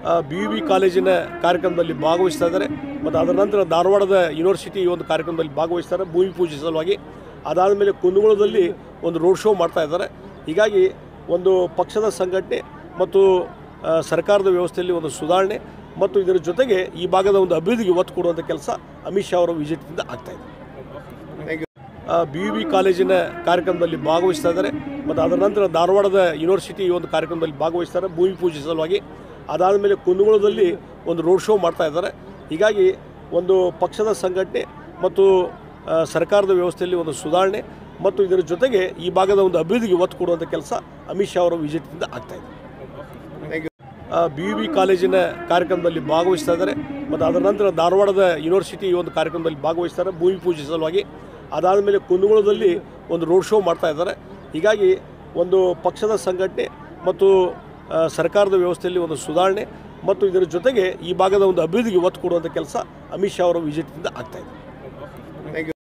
B you B ಕಾಲೇಜಿನ ಕಾರ್ಯಕ್ರಮದಲ್ಲಿ ಭಾಗವಹಿಸ್ತಾ ಇದ್ದಾರೆ ಮತ್ತು ಅದರ ನಂತರ ಧಾರವಾಡದ ಯೂನಿವರ್ಸಿಟಿ ಈ ಒಂದು ಕಾರ್ಯಕ್ರಮದಲ್ಲಿ ಭಾಗವಹಿಸ್ತಾರೆ ಭೂಮಿ ಪೂಜೆ ಸಲುವಾಗಿ ಅದಾದ ಮೇಲೆ ಕುಂದಗೋಳದಲ್ಲಿ ಒಂದು ರೋಡ್ ಶೋ ಮಾಡ್ತಾ ಇದ್ದಾರೆ ಹೀಗಾಗಿ ಒಂದು ಪಕ್ಷದ ಸಂಘಟನೆ ಮತ್ತು ಆ, ಸರ್ಕಾರದ ವ್ಯವಸ್ಥೆಯಲ್ಲಿ ಒಂದು ಸುಧಾರಣೆ ಮತ್ತು ಇದರ ಜೊತೆಗೆ ಈ ಭಾಗದ ಒಂದು ಅಭಿವೃದ್ಧಿಗೆ ಒತ್ತು ಕೊಡುವಂಥ ಕೆಲಸ ಅಮಿತ್ ಶಾ ಅವರ ವಿಸಿಟ್ನಿಂದ ಆಗ್ತಾ ಇದೆ ಬಿ ಯು ಬಿ ಕಾಲೇಜಿನ ಕಾರ್ಯಕ್ರಮದಲ್ಲಿ ಭಾಗವಹಿಸ್ತಾ ಇದ್ದಾರೆ ಮತ್ತು ಅದರ ನಂತರ ಧಾರವಾಡದ ಯೂನಿವರ್ಸಿಟಿ ಈ ಒಂದು ಕಾರ್ಯಕ್ರಮದಲ್ಲಿ ಭಾಗವಹಿಸ್ತಾರೆ ಭೂಮಿ ಪೂಜೆ ಸಲುವಾಗಿ ಅದಾದ ಮೇಲೆ ಕುಂದಗೋಳದಲ್ಲಿ ಒಂದು ರೋಡ್ ಶೋ ಮಾಡ್ತಾ ಇದ್ದಾರೆ ಹೀಗಾಗಿ ಒಂದು ಪಕ್ಷದ ಸಂಘಟನೆ ಮತ್ತು ಆ, ಸರ್ಕಾರದ ವ್ಯವಸ್ಥೆಯಲ್ಲಿ ಒಂದು ಸುಧಾರಣೆ ಮತ್ತು ಇದರ ಜೊತೆಗೆ ಈ ಭಾಗದ ಒಂದು ಅಭಿವೃದ್ಧಿಗೆ ಒತ್ತು ಕೊಡುವಂಥ ಕೆಲಸ ಅಮಿತ್ ಶಾ ಅವರ ವಿಸಿಟ್ನಿಂದ ಆಗ್ತಾ ಇದೆ ಬಿ ಯು ಬಿ ಕಾಲೇಜಿನ ಕಾರ್ಯಕ್ರಮದಲ್ಲಿ ಭಾಗವಹಿಸ್ತಾ ಇದ್ದಾರೆ ಮತ್ತು ಅದರ ನಂತರ ಧಾರವಾಡದ ಯೂನಿವರ್ಸಿಟಿ ಈ ಒಂದು ಕಾರ್ಯಕ್ರಮದಲ್ಲಿ ಭಾಗವಹಿಸ್ತಾರೆ ಭೂಮಿ ಪೂಜೆ ಸಲುವಾಗಿ ಅದಾದ ಮೇಲೆ ಕುಂದಗೋಳದಲ್ಲಿ ಒಂದು ರೋಡ್ ಶೋ ಮಾಡ್ತಾ ಇದ್ದಾರೆ ಹೀಗಾಗಿ ಒಂದು ಪಕ್ಷದ ಸಂಘಟನೆ ಮತ್ತು ಆ, ಸರ್ಕಾರದ ವ್ಯವಸ್ಥೆಯಲ್ಲಿ ಒಂದು ಸುಧಾರಣೆ ಮತ್ತು ಇದರ ಜೊತೆಗೆ ಈ ಭಾಗದ ಒಂದು ಅಭಿವೃದ್ಧಿಗೆ ಒತ್ತು ಕೊಡುವಂಥ ಕೆಲಸ ಅಮಿತ್ ಶಾ ಅವರ ವಿಸಿಟ್ನಿಂದ ಆಗ್ತಾ ಇದೆ